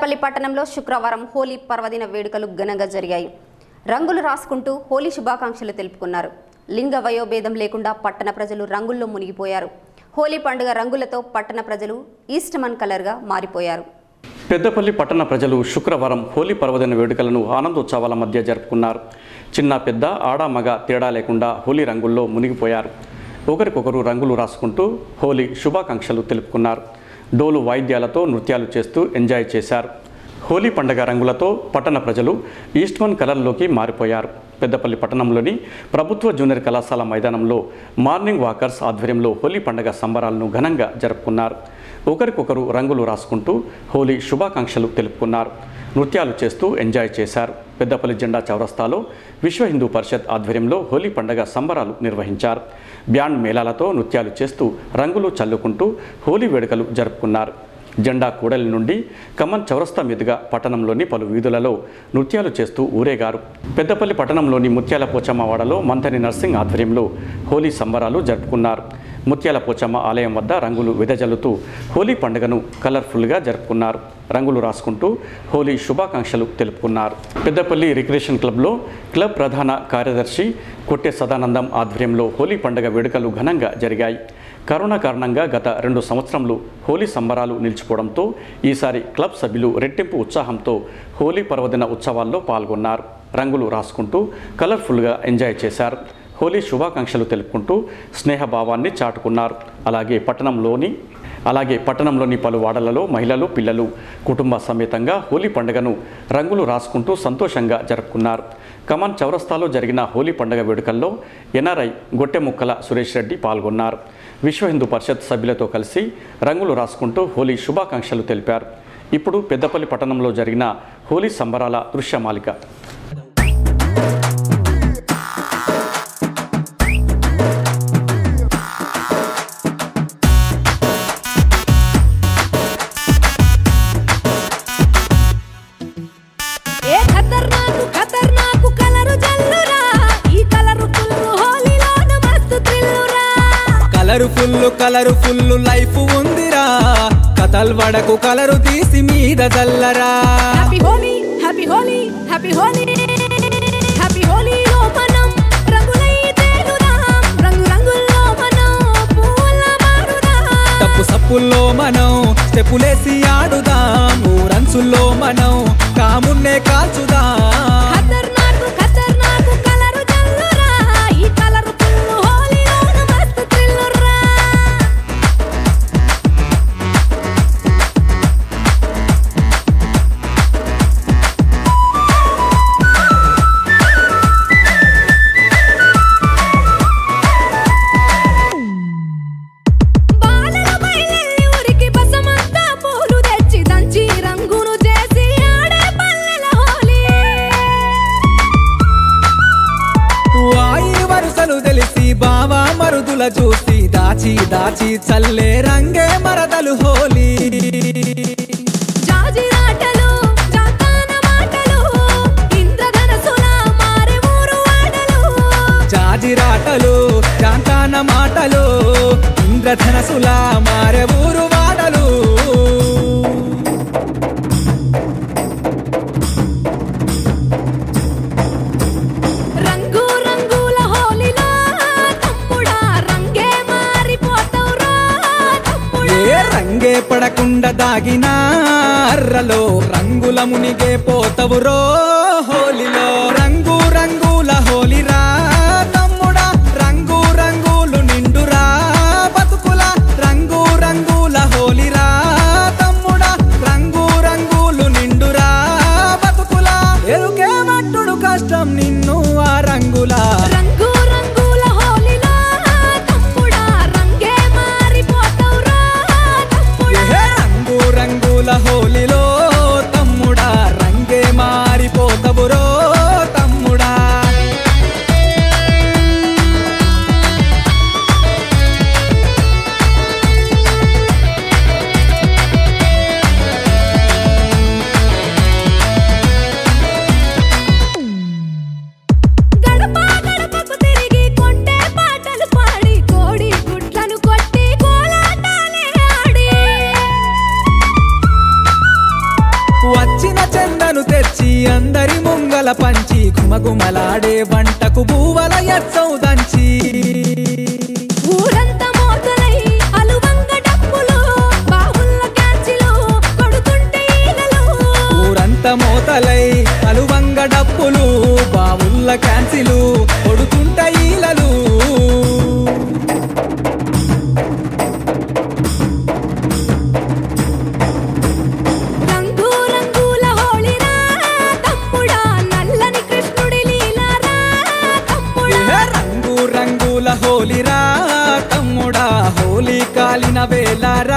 పెద్దపల్లి పట్టణంలో శుక్రవారం హోలీ పర్వదిన వేడుకలు ఘనంగా జరిగాయి రంగులు రాసుకుంటూ హోలీ శుభాకాంక్షలు తెలుపుకున్నారు లింగ వయోభేదం లేకుండా పట్టణ ప్రజలు రంగుల్లో మునిగిపోయారు హోలీ పండుగ రంగులతో పట్టణ ప్రజలు ఈస్టమన్ కలర్గా మారిపోయారు పెద్దపల్లి పట్టణ ప్రజలు శుక్రవారం హోలీ పర్వదిన వేడుకలను ఆనందోత్సవాల మధ్య జరుపుకున్నారు చిన్న పెద్ద ఆడ మగ తేడా లేకుండా హోలీ రంగుల్లో మునిగిపోయారు ఒకరికొకరు రంగులు రాసుకుంటూ హోలీ శుభాకాంక్షలు తెలుపుకున్నారు డోలు వాయిద్యాలతో నృత్యాలు చేస్తూ ఎంజాయ్ చేశారు హోలీ పండగ రంగులతో పట్టణ ప్రజలు ఈస్ట్మన్ కలర్లోకి మారిపోయారు పెద్దపల్లి పట్టణంలోని ప్రభుత్వ జూనియర్ కళాశాల మైదానంలో మార్నింగ్ వాకర్స్ ఆధ్వర్యంలో హోలీ పండగ సంబరాలను ఘనంగా జరుపుకున్నారు ఒకరికొకరు రంగులు రాసుకుంటూ హోలీ శుభాకాంక్షలు తెలుపుకున్నారు నృత్యాలు చేస్తూ ఎంజాయ్ చేశారు పెద్దపల్లి జెండా చౌరస్తాలో విశ్వ హిందూ పరిషత్ ఆధ్వర్యంలో హోలీ పండగ సంబరాలు నిర్వహించారు బ్యాండ్ మేళాలతో నృత్యాలు చేస్తూ రంగులు చల్లుకుంటూ హోలీ వేడుకలు జరుపుకున్నారు జెండా కూడలి నుండి ఖమ్మం చౌరస్తా మీదుగా పట్టణంలోని పలు వీధులలో నృత్యాలు చేస్తూ ఊరేగారు పెద్దపల్లి పట్టణంలోని ముత్యాల పోచమ్మ వాడలో మంతని నర్సింగ్ ఆధ్వర్యంలో హోలీ సంబరాలు జరుపుకున్నారు ముత్యాల పోచమ్మ ఆలయం వద్ద రంగులు వెదజల్లుతూ హోలీ పండుగను కలర్ఫుల్గా జరుపుకున్నారు రంగులు రాసుకుంటూ హోలీ శుభాకాంక్షలు తెలుపుకున్నారు పెద్దపల్లి రిక్రియేషన్ క్లబ్లో క్లబ్ ప్రధాన కార్యదర్శి కొట్టె సదానందం ఆధ్వర్యంలో హోలీ పండుగ వేడుకలు ఘనంగా జరిగాయి కరోనా కారణంగా గత రెండు సంవత్సరంలో హోలీ సంబరాలు నిలిచిపోవడంతో ఈసారి క్లబ్ సభ్యులు రెట్టింపు ఉత్సాహంతో హోలీ పర్వదిన ఉత్సవాల్లో పాల్గొన్నారు రంగులు రాసుకుంటూ కలర్ఫుల్గా ఎంజాయ్ చేశారు హోలీ శుభాకాంక్షలు తెలుపుకుంటూ స్నేహభావాన్ని చాటుకున్నారు అలాగే పట్టణంలోని అలాగే పట్టణంలోని పలు వాడలలో మహిళలు పిల్లలు కుటుంబ సమేతంగా హోలీ పండుగను రంగులు రాసుకుంటూ సంతోషంగా జరుపుకున్నారు కమాన్ చౌరస్తాలో జరిగిన హోలీ పండుగ వేడుకల్లో ఎన్ఆర్ఐ గొట్టెముక్కల సురేష్ రెడ్డి పాల్గొన్నారు విశ్వ హిందూ పరిషత్ సభ్యులతో కలిసి రంగులు రాసుకుంటూ హోలీ శుభాకాంక్షలు తెలిపారు ఇప్పుడు పెద్దపల్లి పట్టణంలో జరిగిన హోలీ సంబరాల దృశ్యమాలిక ఏ ఖతర్నాకు ఖతర్నాకు కలరు జల్లురా ఈ కలరు ఫుల్లు హోలీలోన మస్తు థ్రిల్లురా colour full colour full life ఉందిరా కథల్ వడకు కలరు తీసి మీద చల్లరా happy Holi happy Holi happy Holi happy హోలీలో మనం రంగులై తేలుదాం రంగు రంగుల్లో మనం పూల మారుదాం తప్పు సప్పుల్లో మనం స్టెప్పులేసి ఆడుదాం ఊరంచుల్లో మనం కామున్నే కాల్చుదాం ఖతర్నాకు ఖతర్నాకు కలరు జల్లురా ఈ కలరు ఫుల్లు హోలీలోన మస్తు థ్రిల్లురా బాలల బయలెల్లి ఊరికి బసమంతా పూలు తెచ్చి దంచి రంగును చేసి ఆడే పల్లెల హోలీ వాయి వరుసలు తెలిసి బావా మరుదుల చూసి దాచి దాచి చల్లే రంగే మరదలు హోలీ జాజిరాటలు జాతాన మాటలు ఇంద్రధనసుల మారే ఊరు ఆటలు జాజిరాటలు జాంతాన మాటలు ఇంద్రధనసుల మారే ఊరు వాడలు రంగు రంగుల హోలీలో తమ్ముడా రంగే మారిపోతావురా తమ్ముడా ఏ రంగే పడకుండా దాగినా అర్రలో రంగుల మునిగే పోతవురో హోలీలో రంగు రంగుల హోలీరా తమ్ముడా రంగు రంగులు నిండురా బతుకుల రంగు రంగుల హోలీరా తమ్ముడా రంగు రంగులు నిండురా బతుకుల ఎరుకే మట్టుడు కష్టం నిన్ను ఆ రంగులా రంగు రంగుల హోలీలో తమ్ముడా రంగే మారిపోతావురా తమ్ముడా ఏ రంగు రంగుల హోలీలో తమ్ముడా రంగే మారిపోతవురో వచ్చిన చందను తెచ్చి అందరి ముంగల పంచి గుమగుమలాడే వంటకు బూవల ఎచ్చవు దంచి ఊరంతా మోతలై అలువంగ డప్పులు బావుల్ల క్యాచిలు కొడుతుంటే ఈలలు ఊరంత మోతలై అలువంగ డప్పులు బావుల్ల క్యాన్సిలు కొడుతుంట ఈలలు రంగు రంగుల హోళీరా తమ్ముడా నల్లని కృష్ణుడి లీలారా తమ్ముడా ఏ రంగు రంగుల హోలీరా తమ్ముడా హోలీ కాలిన వేలారా